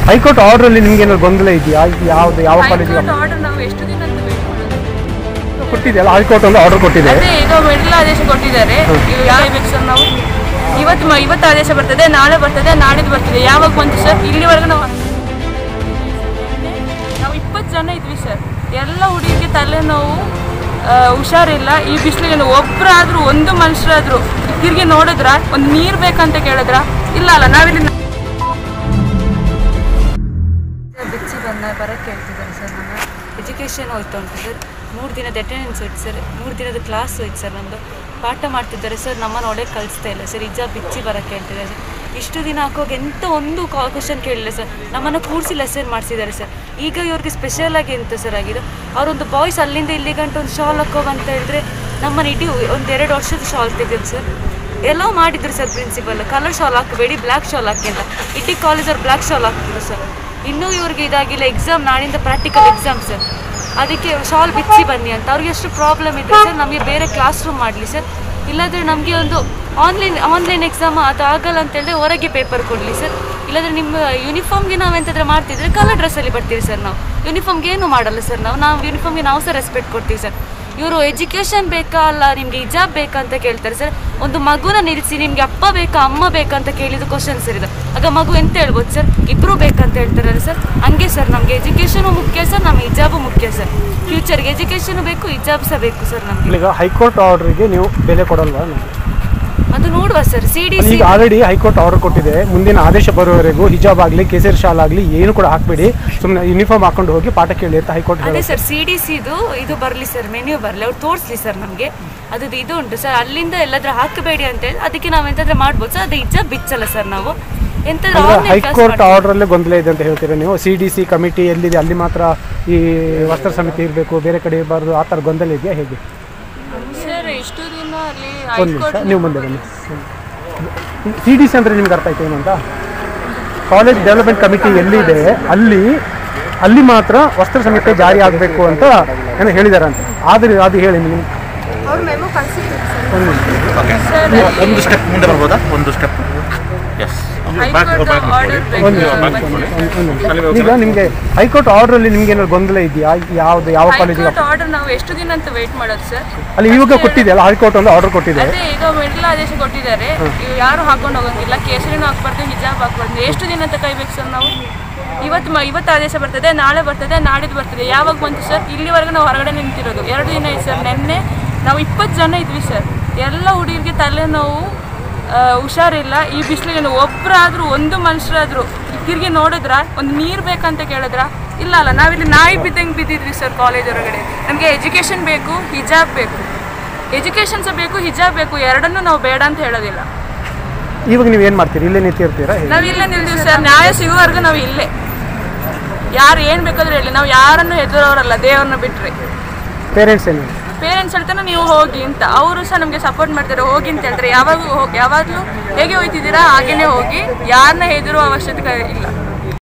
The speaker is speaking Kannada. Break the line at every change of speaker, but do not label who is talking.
ಹೈಕೋರ್ಟ್ ಆರ್ಡರ್ ಅಲ್ಲಿ ನಿಮ್ಗೆ ಏನಾದ್ರು ಗೊಂದಲ ಇದೆಯಾ ಯಾವ್ದು ಯಾವ ಕಾಲೇಜಿಗೆ
ಹೈಕೋರ್ಟ್ ಆರ್ಡರ್ ನಾವು ಎಷ್ಟು ದಿನ ಅಂತ ವೇಟ್ ಮಾಡೋದು
ಕೊಟ್ಟಿದೆಯಲ್ಲ ಹೈಕೋರ್ಟ್ ಒಂದು ಆರ್ಡರ್ ಕೊಟ್ಟಿದೆ
ಅದೇ ಈಗ ಮೆಡಲ್ ಆದೇಶ ಕೊಟ್ಟಿದ್ದಾರೆ ಈಗ ಯಾವ ಬೇಕು ಸರ್ ನಾವು ಇವತ್ತು ಮ- ಇವತ್ತು ಆದೇಶ ಬರ್ತದೆ ನಾಳೆ ಬರ್ತದೆ ನಾಡಿದ್ದು ಬರ್ತದೆ ಯಾವಾಗ ಬಂತು ಸರ್ ಇಲ್ಲಿವರೆಗೂ ನಾವು ನಾವು ಇಪ್ಪತ್ತು ಜನ ಇದ್ವಿ ಸರ್ ಎಲ್ಲ ಹುಡುಗಿಗೆ ತಲೆನೋವು ಆ, ಹುಷಾರಿಲ್ಲ ಈ ಬಿಸಿಲಿಗೆ ಒಬ್ಬರಾದ್ರೂ ಒಂದು ಮನುಷ್ಯರಾದ್ರೂ ತಿರುಗಿ ನೋಡಿದ್ರ ಒಂದು ನೀರು ಬೇಕಂತ ಕೇಳಿದ್ರ ಇಲ್ಲ ಅಲ್ಲ ನಾವಿಲ್ಲಿ
ಬಿಚ್ಚಿ ಬಂದ ಬರೋಕ್ಕೆ ಹೇಳ್ತಿದ್ದಾರೆ ಸರ್ ನಾನು ಎಜುಕೇಷನ್ ಹೋಯ್ತು ಉಂಟು ಸರ್ ಮೂರು ದಿನದ ಅಟೆಂಡೆನ್ಸ್ ಹೋಯ್ತು ಸರ್ ಮೂರು ದಿನದ ಕ್ಲಾಸ್ ಹೋಯ್ತು ಸರ್ ನಮ್ಮದು ಪಾಠ ಮಾಡ್ತಿದ್ದಾರೆ ಸರ್ ನಮ್ಮನ್ನು ಒಳಗೆ ಕಳಿಸ್ತಾ ಇಲ್ಲ ಸರ್ ಇಜ್ಜ ಬಿಚ್ಚಿ ಬರೋಕ್ಕೆ ಹೇಳ್ತಿದ್ದಾರೆ ಸರ್ ಇಷ್ಟು ದಿನ ಹಾಕೋಗಿ ಎಂತ ಒಂದು ಕ್ವಶನ್ ಕೇಳಿಲ್ಲ ಸರ್ ನಮ್ಮನ್ನು ಕೂರಿಸಿ ಲೆಸನ್ ಮಾಡಿಸಿದ್ದಾರೆ ಸರ್ ಈಗ ಇವ್ರಿಗೆ ಸ್ಪೆಷಲ್ ಆಗಿ ಎಂತ ಸರ್ ಆಗಿದ್ದು ಅವರೊಂದು ಬಾಯ್ಸ್ ಅಲ್ಲಿಂದ ಇಲ್ಲಿ ಗಂಟು ಒಂದು ಶಾಲ್ ಹಾಕೋಗ ಅಂತ ಹೇಳಿದ್ರೆ ನಮ್ಮನ್ನು ಇಡೀ ಒಂದು ಎರಡು ವರ್ಷದ ಶಾಲ್ ತೆಗೆದು ಸರ್ ಎಲ್ಲೋ ಮಾಡಿದ್ರು ಸರ್ ಪ್ರಿನ್ಸಿಪಲ್ ಕಲರ್ ಶಾಲ್ ಹಾಕಬೇಡಿ ಬ್ಲ್ಯಾಕ್ ಶಾಲ್ ಹಾಕಿ ಅಂತ ಇಡೀ ಕಾಲೇಜವ್ರು ಬ್ಲ್ಯಾಕ್ ಶಾಲ್ ಹಾಕ್ತಿದ್ರು ಸರ್ ಇನ್ನೂ ಇವ್ರಿಗೆ ಇದಾಗಿಲ್ಲ ಎಕ್ಸಾಮ್ ನಾಳಿಂದ ಪ್ರಾಕ್ಟಿಕಲ್ ಎಕ್ಸಾಮ್ ಸರ್ ಅದಕ್ಕೆ ಶಾಲ್ ಬಿಚ್ಚಿ ಬನ್ನಿ ಅಂತ ಅವ್ರಿಗೆ ಎಷ್ಟು ಪ್ರಾಬ್ಲಮ್ ಇದ್ರೆ ಸರ್ ನಮಗೆ ಬೇರೆ ಕ್ಲಾಸ್ ರೂಮ್ ಮಾಡಲಿ ಸರ್ ಇಲ್ಲಾಂದರೆ ನಮಗೆ ಒಂದು ಆನ್ಲೈನ್ ಆನ್ಲೈನ್ ಎಕ್ಸಾಮ್ ಅದು ಆಗಲ್ಲ ಅಂತ ಹೇಳಿದ್ರೆ ಹೊರಗೆ ಪೇಪರ್ ಕೊಡಲಿ ಸರ್ ಇಲ್ಲಾಂದರೆ ನಿಮ್ಮ ಯೂನಿಫಾರ್ಮ್ಗೆ ನಾವು ಎಂತಾದ್ರೂ ಮಾಡ್ತಿದ್ರೆ ಕಲರ್ ಡ್ರೆಸ್ಸಲ್ಲಿ ಬರ್ತೀವಿ ಸರ್ ನಾವು ಯೂನಿಫಾರ್ಮ್ಗೆ ಏನು ಮಾಡಲ್ಲ ಸರ್ ನಾವು ನಾವು ಯೂನಿಫಾರ್ಮ್ಗೆ ನಾವು ಸಹ ರೆಸ್ಪೆಕ್ಟ್ ಕೊಡ್ತೀವಿ ಸರ್ ಇವರು ಎಜುಕೇಷನ್ ಬೇಕಾ ಅಲ್ಲ ನಿಮಗೆ ಹಿಜಾಬ್ ಬೇಕಾ ಅಂತ ಕೇಳ್ತಾರೆ ಸರ್ ಒಂದು ಮಗುನ ನಿಲ್ಲಿಸಿ ನಿಮಗೆ ಅಪ್ಪ ಬೇಕಾ ಅಮ್ಮ ಬೇಕಾ ಅಂತ ಕೇಳಿದ ಕ್ವಶನ್ ಸರ್ ಇದು ಆಗ ಮಗು ಎಂತ ಹೇಳ್ಬೋದು ಸರ್ ಇಬ್ಬರು ಬೇಕಂತ ಹೇಳ್ತಾರಲ್ಲ ಸರ್ ಹಂಗೆ ಸರ್ ನಮಗೆ ಎಜುಕೇಷನು ಮುಖ್ಯ ಸರ್ ನಮಗೆ ಹಿಜಾಬು ಮುಖ್ಯ ಸರ್ ಫ್ಯೂಚರ್ಗೆ ಎಜುಕೇಷನ್ ಬೇಕು ಹಿಜಾಬ್ ಸಹ ಬೇಕು ಸರ್ ನಮಗೆ
ಈಗ ಹೈಕೋರ್ಟ್ ಆರ್ಡರ್ಗೆ ನೀವು ಬೆಲೆ ಕೊಡಲ್ವಾ
ಅದು ನೋಡುವ ಸರ್ ಸಿ ಡಿ ಸಿ
ಈಗ ಆಲ್ರೆಡಿ ಹೈಕೋರ್ಟ್ ಆರ್ಡರ್ ಕೊಟ್ಟಿದೆ ಮುಂದಿನ ಆದೇಶ ಬರುವವರೆಗೂ ಹಿಜಾಬ್ ಆಗಲಿ ಕೇಸರಿ ಶಾಲ್ ಆಗಲಿ ಏನು ಕೂಡ ಹಾಕಬೇಡಿ ಸುಮ್ಮನೆ ಯೂನಿಫಾರ್ಮ್ ಹಾಕೊಂಡು ಹೋಗಿ ಪಾಠ ಕೇಳಿ ಅಂತ ಹೈಕೋರ್ಟ್
ಅದೇ ಸರ್ ಸಿ ಡಿ ಸಿದು ಇದು ಬರಲಿ ಸರ್ ಮೆನ್ಯೂ ಬರಲಿ ಅವ್ರು ತೋರಿಸ್ಲಿ ಸರ್ ನಮಗೆ ಅದು ಇದು ಉಂಟು ಸರ್ ಅಲ್ಲಿಂದ ಎಲ್ಲಾದ್ರೂ ಹಾಕಬೇಡಿ ಅಂತ ಹೇಳಿ ಅದಕ್ಕೆ ನಾವು ಎಂತಾದ್ರೂ ಮಾಡ್ಬೋದು ಸರ್ ಅದು ಹಿಜಾಬ್ ಬಿಚ್ಚಲ್ಲ ಸರ್ ನಾವು ಎಂತಾದ್ರೂ
ಅಂದ್ರೆ
ಆನ್ಲೈನ್ ಕ್ಲಾಸ್
ಹೈಕೋರ್ಟ್ ಆರ್ಡರ್ ಅಲ್ಲೇ ಗೊಂದಲ ಇದೆ ಅಂತ ಹೇಳ್ತೀರಾ ನೀವು ಸಿ ಡಿ ಸಿ ಕಮಿಟಿ ಎಲ್ಲಿದೆ ಅಲ್ಲಿ ಮಾತ್ರ ಈ ವಸ್ತ್ರ ಸಮಿತಿ ಇರಬೇಕು ಬೇರೆ ಕಡೆ ಇರಬಾರ್ದು ಆ ಥರ ಗೊಂದಲ ಇದೆಯಾ ಹೇಗೆ
ಸರ್ ಎಷ್ಟು ದಿನ ಅಲ್ಲಿ
ಒಂದು ನಿಮಿಷ
ಹೈಕೋರ್ಟ್
ನೀವು ಮುಂದೆ ಬನ್ನಿ ಸಿ ಡಿ ಸಿ ಅಂದರೆ ನಿಮ್ಗೆ ಅರ್ಥ ಆಯ್ತು ಏನು ಅಂತ ಕಾಲೇಜ್ ಡೆವಲಪ್ಮೆಂಟ್ ಕಮಿಟಿ ಎಲ್ಲಿದೆ ಅಲ್ಲಿ ಅಲ್ಲಿ ಮಾತ್ರ ವಸ್ತ್ರ ಸಂಹಿತೆ ಜಾರಿ ಆಗಬೇಕು ಅಂತ ಏನೋ ಹೇಳಿದಾರೆ ಅಂತ ಆದರೆ ಅದು ಹೇಳಿ ನೀವು ಒಂದು ನಿಮಿಷ
ಒಂದು ಸ್ಟೆಪ್ ಮುಂದೆ ಬರ್ಬೋದಾ ಒಂದು ಸ್ಟೆಪ್ ಎಸ್
ಹೈಕೋರ್ಟ್ ಆರ್ಡರ್
ಒಂದು ನಿಮಿಷ, ಒಂದು ನಿಮಿಷ, ಒಂದು ನಿಮಿಷ. ಈಗ ನಿಮಗೆ ಹೈಕೋರ್ಟ್ ಆರ್ಡರ್ ಅಲ್ಲಿ ನಿಮ್ಗೆ ಏನಾದ್ರು ಗೊಂದಲ ಇದೆಯಾ ಯಾವ್ದು ಯಾವ ಕಾಲೇಜಿಗೆ
ಹೈಕೋರ್ಟ್ ಆರ್ಡರ್ ನಾವು ಎಷ್ಟು ದಿನ ಅಂತ ವೇಟ್ ಮಾಡೋದು ಸರ್
ಅಲ್ಲಿ ಇವಾಗ ಕೊಟ್ಟಿದೆಯಲ್ಲ ಹೈಕೋರ್ಟ್ ಒಂದು ಆರ್ಡರ್ ಕೊಟ್ಟಿದೆ
ಅದೇ ಈಗ ಮೆಡಲ್ ಆದೇಶ ಕೊಟ್ಟಿದ್ದಾರೆ ಈಗ ಯಾರು ಹಾಕೊಂಡು ಹೋಗಂಗಿಲ್ಲ ಕೇಸರಿನೂ ಹಾಕ್ಬಾರ್ದು ಹಿಜಾಬ್ ಹಾಕ್ಬಾರ್ದು ಎಷ್ಟು ದಿನ ಅಂತ ಕಾಯ್ಬೇಕು ಸರ್ ನಾವು ಇವತ್ತು ಮ ಇವತ್ತು ಆದೇಶ ಬರ್ತದೆ ನಾಳೆ ಬರ್ತದೆ ನಾಡಿದ್ದು ಬರ್ತದೆ ಯಾವಾಗ ಬಂತು ಸರ್ ಇಲ್ಲಿವರೆಗೂ ನಾವು ಹೊರಗಡೆ ನಿಂತಿರೋದು ಎರಡು ದಿನ ಆಯ್ತು ಸರ್ ನಿನ್ನೆ ನಾವು ಇಪ್ಪತ್ತು ಜನ ಇದ್ವಿ ಸರ್ ಎಲ್ಲ ಹುಡುಗರಿಗೆ ತಲೆನೋವು ಆ, ಹುಷಾರಿಲ್ಲ ಈ ಬಿಸಿಲಿಗೆ ಒಬ್ಬರಾದ್ರೂ ಒಂದು ಮನುಷ್ಯರಾದ್ರೂ ತಿರುಗಿ ನೋಡಿದ್ರ ಒಂದು ನೀರು ಬೇಕಂತ ಕೇಳಿದ್ರ ಇಲ್ಲ ಅಲ್ಲ ನಾವಿಲ್ಲಿ ನಾಯಿ ಬಿದ್ದಂಗೆ ಬಿದ್ದಿದ್ವಿ ಸರ್ ಕಾಲೇಜ್ ಹೊರಗಡೆ ನಮಗೆ ಎಜುಕೇಷನ್ ಬೇಕು ಹಿಜಾಬ್ ಬೇಕು ಎಜುಕೇಷನ್ ಸಹ ಬೇಕು ಹಿಜಾಬ್ ಬೇಕು ಎರಡನ್ನೂ ನಾವು ಬೇಡ ಅಂತ ಹೇಳೋದಿಲ್ಲ
ಇವಾಗ ನೀವು ಏನು ಮಾಡ್ತೀರಿ ಇಲ್ಲೇ ನಿಂತಿರ್ತೀರಾ ಹೇಗೆ
ನಾವು ಇಲ್ಲೇ ನಿಲ್ತೀವಿ ಸರ್ ನ್ಯಾಯ ಸಿಗುವವರೆಗೂ ನಾವು ಇಲ್ಲೇ ಯಾರು ಏನು ಬೇಕಾದ್ರೂ ಹೇಳಿ ನಾವು ಯಾರನ್ನು ಹೆದರೋರಲ್ಲ ದೇವ್ರನ್ನ ಬಿಟ್ರೆ
ಪೇರೆಂಟ್ಸ್ ಏನು
ಪೇರೆಂಟ್ಸ್ ಹೇಳ್ತಾನೆ ನೀವು ಹೋಗಿ ಅಂತ ಅವರು ಸಹ ನಮಗೆ ಸಪೋರ್ಟ್ ಮಾಡ್ತಾರೆ ಹೋಗಿ ಅಂತ ಹೇಳ್ತಾರೆ ಯಾವಾಗ ಹೋಗಿ ಯಾವಾಗಲೂ ಹೇಗೆ ಹೋಗ್ತಿದ್ದೀರಾ ಹಾಗೇನೆ ಹೋಗಿ ಯಾರನ್ನ ಹೆದರುವ ಅವಶ್ಯಕತೆ ಇಲ್ಲ